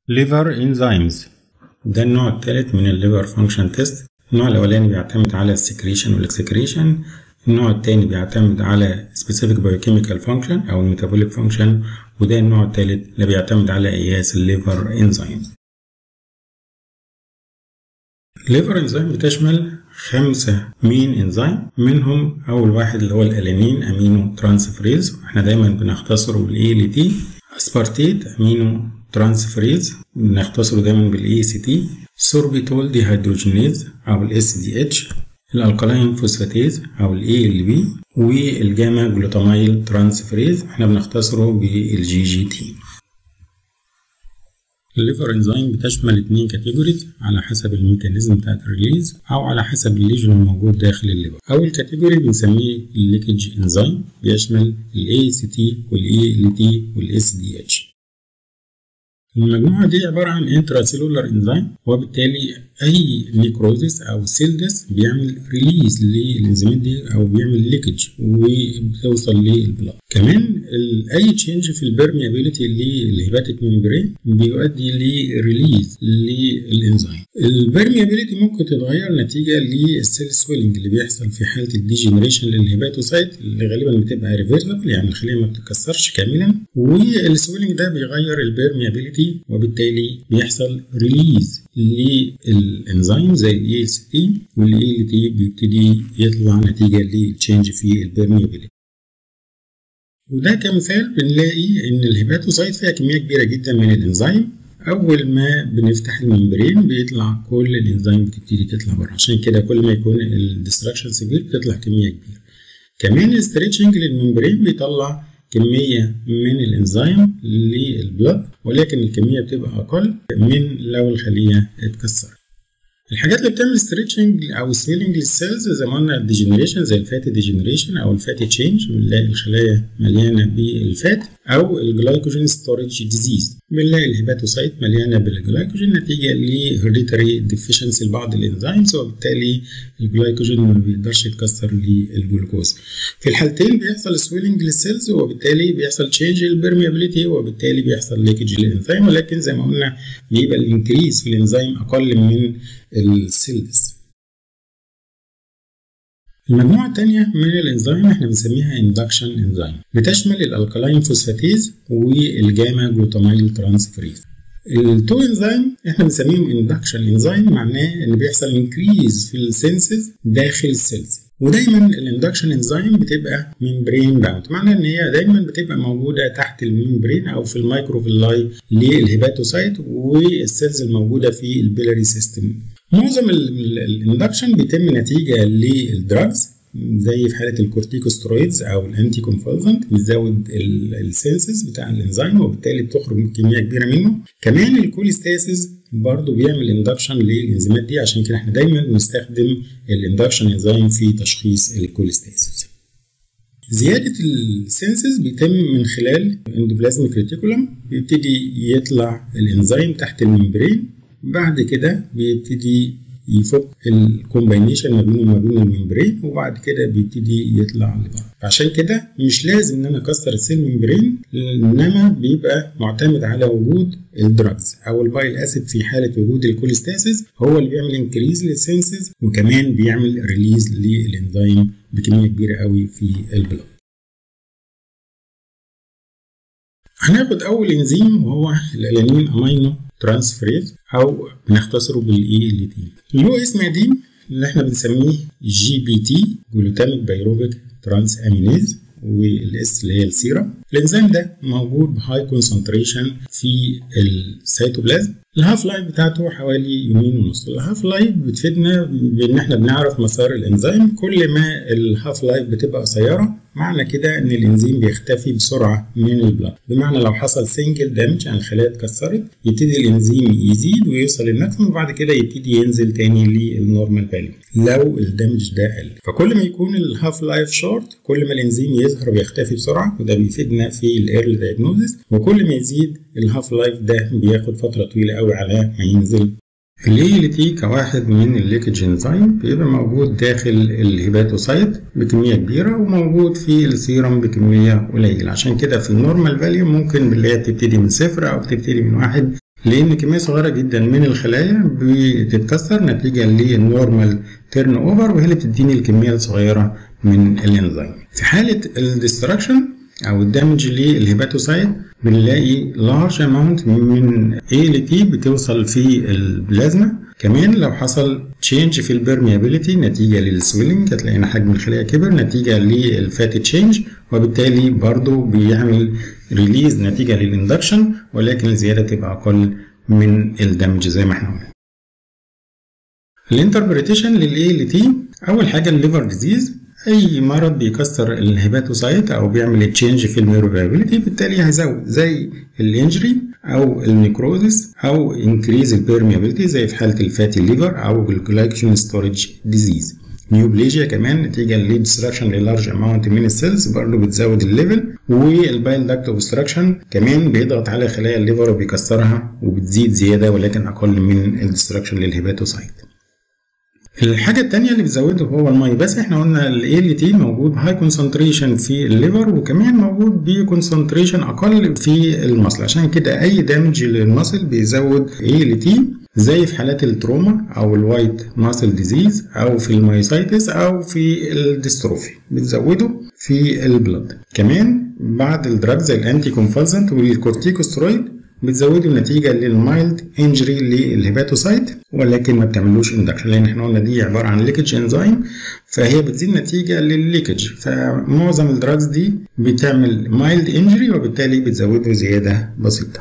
liver enzymes ده النوع الثالث من الليفر فانكشن تيست النوع الاولاني بيعتمد على السكريشن والاكسكريشن النوع الثاني بيعتمد على specific biochemical function او metabolic function وده النوع الثالث اللي بيعتمد على قياس الليفر انزيمز الليفر انزيم بتشمل خمسة مين انزيم منهم أول واحد اللي هو الألانين أمينو ترانسفريز احنا دايما بنختصره بالإي ال تي أسبارتيت أمينو ترانسفريز بنختصره دايما بالإي سي تي سوربيتول دي هيدروجينيز أو الاس دي اتش الالكالاين فوسفاتيز او الاي ال بي والجاما جلوتاميل ترانسفريز احنا بنختصره بالجي جي تي الليفر انزيم بتشمل اتنين كاتيجوريز على حسب الميكانيزم بتاعت الريليز او على حسب الليجن الموجود داخل الليفر اول كاتيجوري بنسميه الليكج انزيم بيشمل الاي سي تي والاي ال تي والاس دي اتش المجموعة دي عبارة عن انترا سيلولار انزيم وبالتالي أي نيكروزيس أو سيلدس بيعمل ريليز للانزيمات دي أو بيعمل ليكج وبتوصل للبلاد كمان أي تشينج في البرميابيليتي للهيباتيك ممبرين بيؤدي لريليز للانزيم البرميابيليتي ممكن تتغير نتيجة للسيل سويلنج اللي بيحصل في حالة الديجنريشن للهيباتوسايت اللي غالبا بتبقى ريفيرسبل يعني الخلية ما بتتكسرش كاملا والسويلنج ده بيغير البرميابيليتي وبالتالي بيحصل ريليز للانزيم زي الاي ال سي تي والاي ال تي بيبتدي يطلع نتيجه للتشينج في البرميابيليتي وده كمثال بنلاقي ان الهيباتوسايت فيها كميه كبيره جدا من الانزيم اول ما بنفتح الممبرين بيطلع كل الانزيم بتبتدي تطلع بره عشان كده كل ما يكون الديستراكشن سيفير بتطلع كميه كبيره كمان الاستريتشنج للممبرين بيطلع كمية من الإنزيم للبلد ولكن الكمية بتبقى أقل من لو الخلية اتكسرت. الحاجات اللي بتعمل ستريتشنج او سويلنج للسيلز زي ما قلنا الديجنريشن زي الفاتي ديجنريشن او الفاتي تشينج بنلاقي الخلايا مليانه بالفات او الجلايكوجين ستورج ديزيز بنلاقي الهيباتوسايت مليانه بالجلايكوجين نتيجه لهيريتري ديفيشنسي لبعض الانزيمز وبالتالي الجلايكوجين ما بيقدرش يتكسر للجلوكوز في الحالتين بيحصل سويلنج للسيلز وبالتالي بيحصل تشينج للبرميابيليتي وبالتالي بيحصل ليكج للانزيم ولكن زي ما قلنا بيبقى الانكريز في الانزيم اقل من السيلز المجموعة الثانية من الانزيم احنا بنسميها اندكشن انزيم بتشمل الالكالاين فوسفاتيز والجاما جلوتاميل ترانسفريز التو انزيم احنا بنسميهم اندكشن انزيم معناه ان بيحصل انكريز في السنسز داخل السيلز ودايما الاندكشن انزيم بتبقى ممبرين باوند معنى ان هي دايما بتبقى موجوده تحت الممبرين او في الميكروفيلاي للهيباتوسايت والسيلز الموجوده في البيلاري سيستم معظم الاندكشن بيتم نتيجه للدراجز زي في حاله الكورتيكوسترويدز او الانتي كونفولزنت بيزود السنسز بتاع الانزيم وبالتالي بتخرج كميه كبيره منه كمان الكوليستاسيس برضه بيعمل اندكشن للانزيمات دي عشان كده احنا دايما بنستخدم الاندكشن انزيم في تشخيص الكوليستاسيس زيادة السنسز بيتم من خلال اندوبلازميك ريتيكولم بيبتدي يطلع الانزيم تحت الممبرين بعد كده بيبتدي يفك الكومباينيشن ما بينه وما بين الممبرين وبعد كده بيبتدي يطلع لبره عشان كده مش لازم ان انا اكسر السيل ممبرين انما بيبقى معتمد على وجود الدراجز او البايل اسيد في حاله وجود الكوليستاسيس هو اللي بيعمل انكريز للسنسز وكمان بيعمل ريليز للانزيم بكميه كبيره قوي في البلد هناخد اول انزيم وهو الالانين امينو ترانسفريز او بنختصره بالاي ال تي له اسم قديم اللي احنا بنسميه جي بي تي جلوتاميك بايروفيك ترانس امينيز والاس اللي هي السيرم الانزيم ده موجود بهاي كونسنتريشن في السيتوبلازم الهاف لايف بتاعته حوالي يومين ونص الهاف لايف بتفيدنا بان احنا بنعرف مسار الانزيم كل ما الهاف لايف بتبقى قصيره معنى كده ان الانزيم بيختفي بسرعه من البلاد بمعنى لو حصل سنجل دامج يعني الخلايا اتكسرت يبتدي الانزيم يزيد ويوصل للماكسيمم وبعد كده يبتدي ينزل تاني للنورمال فاليو لو الدامج ده قل فكل ما يكون الهاف لايف شورت كل ما الانزيم يظهر ويختفي بسرعه وده بيفيدنا في الايرلي دايجنوزس وكل ما يزيد الهاف لايف ده بياخد فتره طويله قوي على ما ينزل الاي ال تي كواحد من الليكج انزيم بيبقى موجود داخل الهيباتوسايت بكميه كبيره وموجود في السيرم بكميه قليله عشان كده في النورمال فاليو ممكن اللي هي بتبتدي من صفر او بتبتدي من واحد لان كميه صغيره جدا من الخلايا بتتكسر نتيجه للنورمال تيرن اوفر وهي اللي بتديني الكميه الصغيره من الانزيم في حاله الديستراكشن او الدمج للهيباتوسايت بنلاقي لارج اماونت من A ل T بتوصل في البلازما كمان لو حصل تشينج في البرميابيليتي نتيجة للسويلنج هتلاقينا حجم الخلية كبر نتيجة للفات تشينج وبالتالي برضو بيعمل ريليز نتيجة للاندكشن ولكن الزيادة تبقى أقل من الدمج زي ما احنا قلنا الانتربريتيشن للاي ل تي اول حاجه الليفر ديزيز اي مرض بيكسر الهيباتوسايت او بيعمل تشينج في الميروفابيلتي بالتالي هيزود زي الانجري او النيكروزس او انكريز البيرميابيلتي زي في حاله الفاتي ليفر او الجلايكوجين ستورج ديزيز نيوبليجيا كمان نتيجه لديستراكشن للارج اماونت من السيلز برضه بتزود الليفل والبايل داكت اوبستراكشن كمان بيضغط على خلايا الليفر وبيكسرها وبتزيد زياده ولكن اقل من الديستراكشن للهيباتوسايت الحاجة التانية اللي بتزوده هو المية بس احنا قلنا ال ال تي موجود هاي كونسنتريشن في الليفر وكمان موجود بكونسنتريشن أقل في المصل عشان كده أي دامج للمصل بيزود ال تي زي في حالات التروما أو الوايت ماسل ديزيز أو في المايوسايتس أو في الديستروفي بتزوده في البلد كمان بعد الدراج زي الانتي كونفالسنت والكورتيكوسترويد بتزوده نتيجة للمايلد انجري للهيباتوسايت ولكن ما بتعملوش اندكشن لان احنا قلنا دي عبارة عن ليكج انزيم فهي بتزيد نتيجة للليكج فمعظم الدراجز دي بتعمل مايلد انجري وبالتالي بتزوده زيادة بسيطة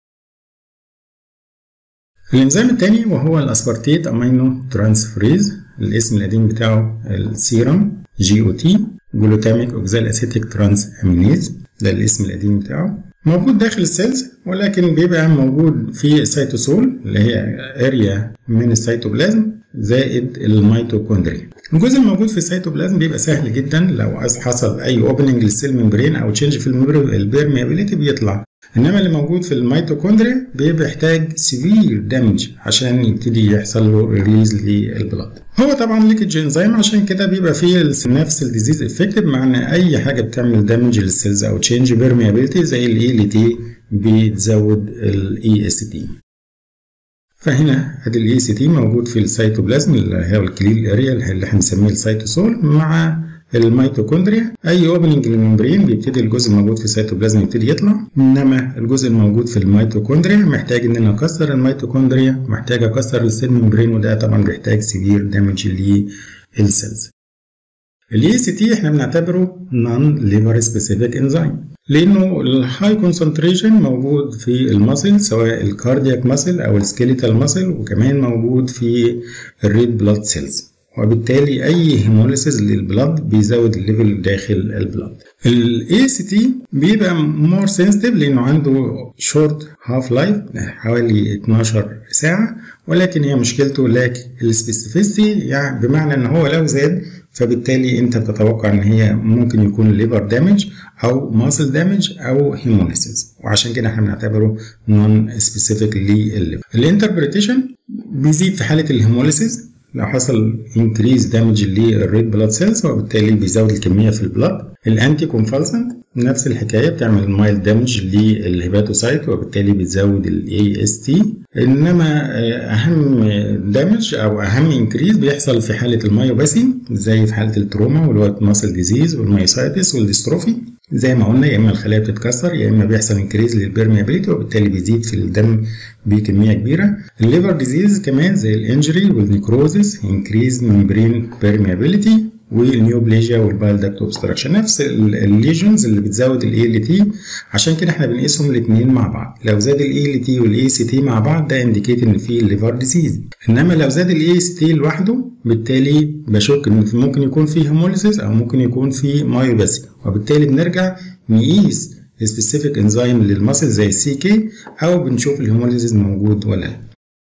الانزيم الثاني وهو الاسبارتيت امينو ترانسفريز الاسم القديم بتاعه السيرم جي او تي جلوتاميك اوكزال اسيتيك ترانس امينيز ده الاسم القديم بتاعه موجود داخل السيلز ولكن بيبقى موجود في السيتوسول اللي هي اريا من السيتوبلازم زائد الميتوكوندريا الجزء الموجود في السيتوبلازم بيبقى سهل جدا لو حصل اي اوبننج للسيل ممبرين او تشينج في البيرميابيليتي بيطلع انما اللي موجود في الميتوكوندريا بيبقى يحتاج سيفير دامج عشان يبتدي يحصل له ريليز للبلاد هو طبعا ليكج انزيم عشان كده بيبقى فيه نفس الديزيز افكتيف مع ان اي حاجه بتعمل دامج للسيلز او تشينج بيرميابيلتي زي الاي ال تي بتزود الاي اس تي فهنا ادي الاي سي تي موجود في السيتوبلازم اللي هي الكليل اريا اللي احنا بنسميه السيتوسول مع الميتوكوندريا اي اوبننج للممبرين بيبتدي الجزء الموجود في السيتوبلازم يبتدي يطلع انما الجزء الموجود في الميتوكوندريا محتاج ان انا اكسر الميتوكوندريا محتاج اكسر السيل ممبرين وده طبعا بيحتاج سيفير دامج للسيلز الاي سي تي احنا بنعتبره نون ليفر سبيسيفيك انزيم لانه الهاي كونسنتريشن موجود في المسل سواء الكاردياك مسل او السكيليتال مسل وكمان موجود في الريد بلاد سيلز وبالتالي اي هيموليسيس للبلد بيزود الليفل داخل البلد الاي سي تي بيبقى مور سنسيتيف لانه عنده شورت هاف لايف حوالي 12 ساعه ولكن هي مشكلته لاك السبيسيفيستي يعني بمعنى ان هو لو زاد فبالتالي انت بتتوقع ان هي ممكن يكون ليفر دامج او ماسل دامج او هيموليسيس وعشان كده احنا بنعتبره نون سبيسيفيك للليفر الانتربريتيشن بيزيد في حاله الهيموليسيس لو حصل انكريز دامج للريد بلاد سيلز وبالتالي بيزود الكميه في البلاد الانتي كونفالسنت نفس الحكايه بتعمل مايل دامج للهيباتوسايت وبالتالي بتزود الاي اس تي انما اهم دامج او اهم انكريز بيحصل في حاله المايوباثي زي في حاله التروما والوايت ماسل ديزيز والمايوسايتس والديستروفي زي ما قلنا يا اما الخلايا بتتكسر يا اما بيحصل انكريز للبيرميابيليتي وبالتالي بيزيد في الدم بكميه كبيره الليفر ديزيز كمان زي الانجري والنيكروزس انكريز ممبرين بيرميابيليتي والنيوبليجيا والبايل داكت اوبستراكشن نفس الليجنز اللي بتزود الاي ال تي عشان كده احنا بنقيسهم الاثنين مع بعض لو زاد الاي ال تي والاي سي تي مع بعض ده انديكيت ان في ليفر ديزيز انما لو زاد الاي سي تي لوحده بالتالي بشك ان ممكن يكون في هيموليسيس او ممكن يكون في مايوباثي وبالتالي بنرجع نقيس سبيسيفيك انزيم للمسل زي السي كي او بنشوف الهيموليسيس موجود ولا لا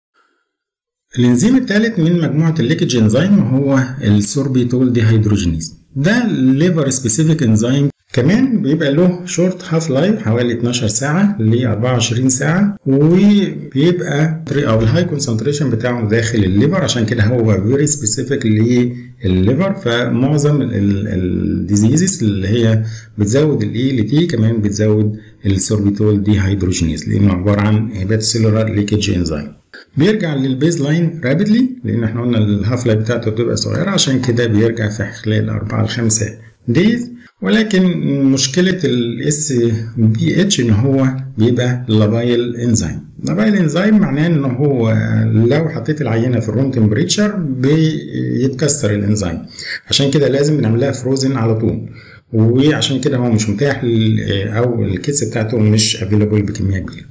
الانزيم الثالث من مجموعة الليكج انزيم هو السوربيتول ديهيدروجينيز ده ليفر سبيسيفيك انزيم كمان بيبقى له شورت هاف لايف حوالي 12 ساعة ل 24 ساعة وبيبقى او الهاي كونسنتريشن بتاعه داخل الليفر عشان كده هو فيري سبيسيفيك للليفر فمعظم الديزيزز اللي هي بتزود الاي ال تي كمان بتزود السوربيتول دي هيدروجينيز لانه عبارة عن هيبات سيلولار ليكج انزيم بيرجع للبيز لاين رابيدلي لان احنا قلنا الهاف لايف بتاعته بتبقى صغيره عشان كده بيرجع في خلال 4 ل 5 دايز ولكن مشكلة الاس بي اتش ان هو بيبقى لابايل انزيم لابايل انزيم معناه ان هو لو حطيت العينة في الروم تمبريتشر بيتكسر الانزيم عشان كده لازم بنعملها فروزن على طول وعشان كده هو مش متاح او الكيس بتاعته مش افيلابل بكمية كبيرة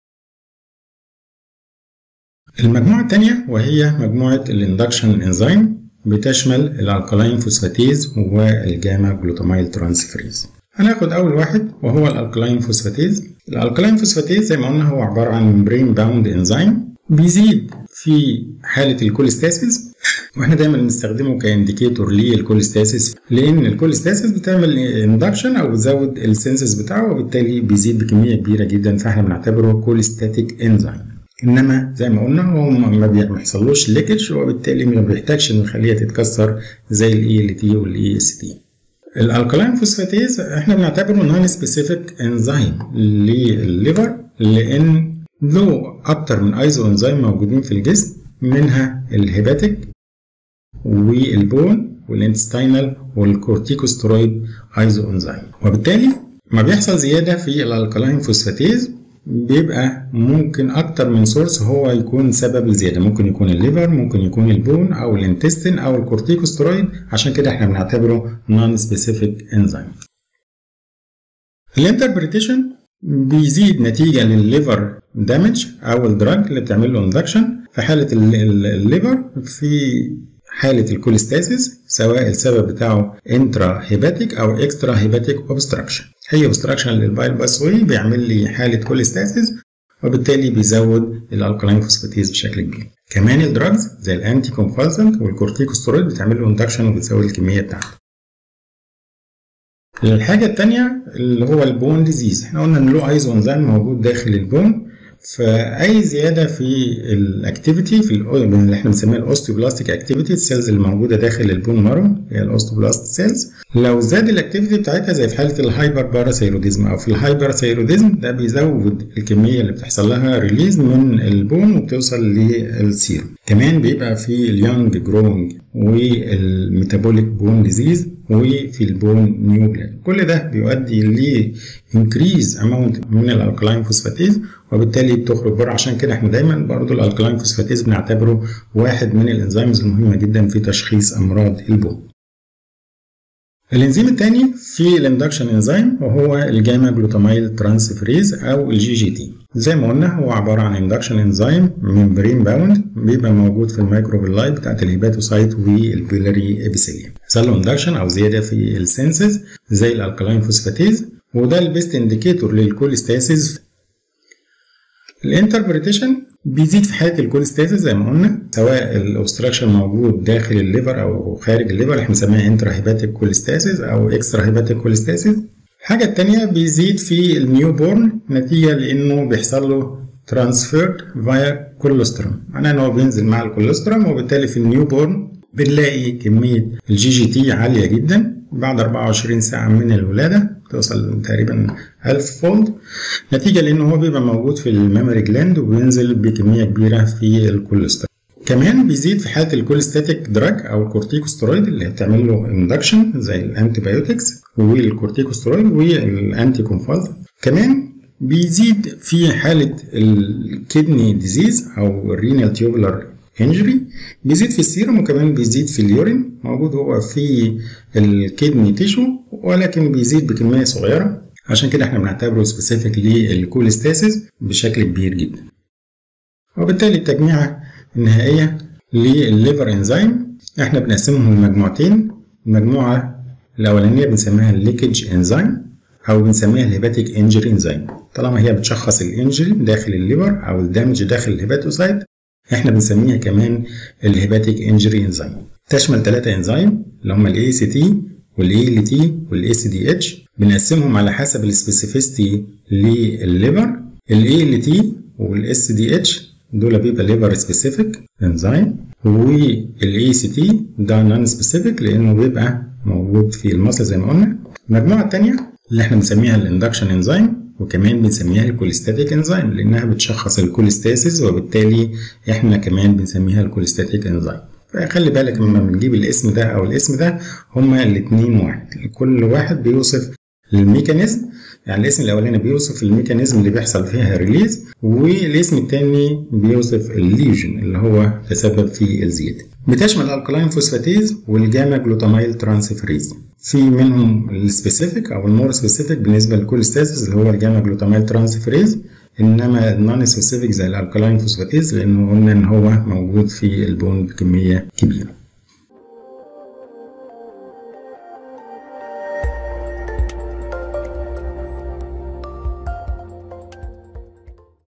المجموعة الثانية وهي مجموعة الاندكشن انزيم بتشمل الالكالاين فوسفاتيز والجاما جلوتاميل ترانسفيريز هناخد اول واحد وهو الالكالاين فوسفاتيز الالكالاين فوسفاتيز زي ما قلنا هو عباره عن ممبرين باوند انزيم بيزيد في حاله الكوليستاسيس واحنا دايما بنستخدمه كانديكيتور للكوليستاسيس لان الكوليستاسيس بتعمل اندكشن او بتزود السنسس بتاعه وبالتالي بيزيد بكميه كبيره جدا فاحنا بنعتبره كوليستاتيك انزيم انما زي ما قلنا هو ما بيحصلوش ليكج وبالتالي ما بيحتاجش ان الخليه تتكسر زي الاي ال تي والاي اس تي الالكالاين فوسفاتيز احنا بنعتبره نون سبيسيفيك انزيم للليفر لان له اكتر من ايزو انزيم موجودين في الجسم منها الهيباتيك والبون والانتستينال والكورتيكوسترويد ايزو انزيم وبالتالي ما بيحصل زياده في الالكالاين فوسفاتيز بيبقى ممكن اكتر من سورس هو يكون سبب الزياده ممكن يكون الليفر ممكن يكون البون او الانتستين او الكورتيكوسترويد عشان كده احنا بنعتبره نون سبيسيفيك انزيم الانتربريتيشن بيزيد نتيجه للليفر دامج او الدراج اللي بتعمل له اندكشن في حاله الليفر في حالة الكوليستاسيس سواء السبب بتاعه انترا هيباتيك او اكسترا هيباتيك اوبستراكشن اي اوبستراكشن للبايل باسوي بيعمل لي حالة كوليستاسيس وبالتالي بيزود الالكالين فوسفاتيز بشكل كبير كمان الدراجز زي الانتي كونفالسنت والكورتيكوستيرويد بتعمل له اندكشن وبتزود الكميه بتاعته الحاجة التانية اللي هو البون ديزيز احنا قلنا ان له ايزو انزيم موجود داخل البون فاي زياده في الاكتيفيتي في اللي احنا بنسميها الاوستيوبلاستيك اكتيفيتي السيلز اللي موجوده داخل البون مارو هي الاوستيوبلاست سيلز لو زاد الاكتيفيتي بتاعتها زي في حاله الهايبر باراثيروديزم او في الهايبر ثيروديزم ده بيزود الكميه اللي بتحصل لها ريليز من البون وبتوصل للسيروم كمان بيبقى في اليونج جروينج والميتابوليك بون ديزيز وفي البون نيو بلاد كل ده بيؤدي ل انكريز اماونت من الالكلاين فوسفاتيز وبالتالي بتخرج بره عشان كده احنا دايما برضو الالكلاين فوسفاتيز بنعتبره واحد من الانزيمز المهمه جدا في تشخيص امراض البون الانزيم الثاني في الاندكشن انزيم وهو الجاما جلوتاميل ترانسفريز او الجي جي تي زي ما قلنا هو عباره عن اندكشن انزيم ممبرين باوند بيبقى موجود في الميكروفيلاي بتاعت الهيباتوسايت والبيلاري ابيثيليوم حصل له اندكشن او زياده في السنسز زي الالكلاين فوسفاتيز وده البيست انديكيتور للكوليستاسيس الانتربريتيشن بيزيد في حاله الكوليستاسيس زي ما قلنا سواء الاوبستراكشن موجود داخل الليفر او خارج الليفر احنا بنسميها انترا هيباتيك كوليستاسيس او اكسترا هيباتيك كوليستاسيس الحاجه الثانيه بيزيد في النيو بورن نتيجه لانه بيحصل له ترانسفيرد فايا كوليسترول معناه ان هو بينزل مع الكوليسترول وبالتالي في النيو بورن بنلاقي كميه الجي جي تي عاليه جدا بعد 24 ساعه من الولاده توصل تقريبا 1000 فولد نتيجه لانه هو بيبقى موجود في الميموري جلاند وبينزل بكميه كبيره في الكوليسترول كمان بيزيد في حاله الكوليستاتيك دراج او الكورتيكوسترويد اللي بتعمل له اندكشن زي الانتي بايوتكس والكورتيكوسترويد والانتي كونفالت كمان بيزيد في حاله الكدني ديزيز او الرينال تيوبولار انجري بيزيد في السيرم وكمان بيزيد في اليورين موجود هو في الكدني تيشو ولكن بيزيد بكميه صغيره عشان كده احنا بنعتبره سبيسيفيك للكوليستاسيس بشكل كبير جدا وبالتالي التجميعه النهائيه للليفر انزيم احنا بنقسمهم لمجموعتين المجموعه الاولانيه بنسميها الليكج انزيم او بنسميها الهيباتيك انجري انزيم طالما هي بتشخص الانجري داخل الليفر او الدامج داخل الهيباتوسايت احنا بنسميها كمان الهيباتيك انجري انزيم تشمل ثلاثة انزيم اللي هم الاي سي تي والاي ال تي والاي سي دي اتش بنقسمهم على حسب السبيسيفيستي للليفر الاي ال تي والاس دي اتش دول بيبقى ليفر سبيسيفيك انزيم والاي سي تي ده نون سبيسيفيك لانه بيبقى موجود في المصل زي ما قلنا المجموعه الثانيه اللي احنا بنسميها الاندكشن انزيم وكمان بنسميها الكوليستاتيك انزيم لانها بتشخص الكوليستاسيس وبالتالي احنا كمان بنسميها الكوليستاتيك انزيم فخلي بالك لما بنجيب الاسم ده او الاسم ده هما الاثنين واحد كل واحد بيوصف الميكانيزم يعني الاسم الاولاني بيوصف الميكانيزم اللي بيحصل فيها ريليز والاسم الثاني بيوصف الليجن اللي هو تسبب في الزياده بتشمل الالكلاين فوسفاتيز والجاما جلوتاميل ترانسفريز في منهم السبيسيفيك او المور سبيسيفيك بالنسبه للكوليستاسيس اللي هو الجاما جلوتاميل ترانسفريز انما النون سبيسيفيك زي الالكلاين فوسفاتيز لانه قلنا ان هو موجود في البون بكميه كبيره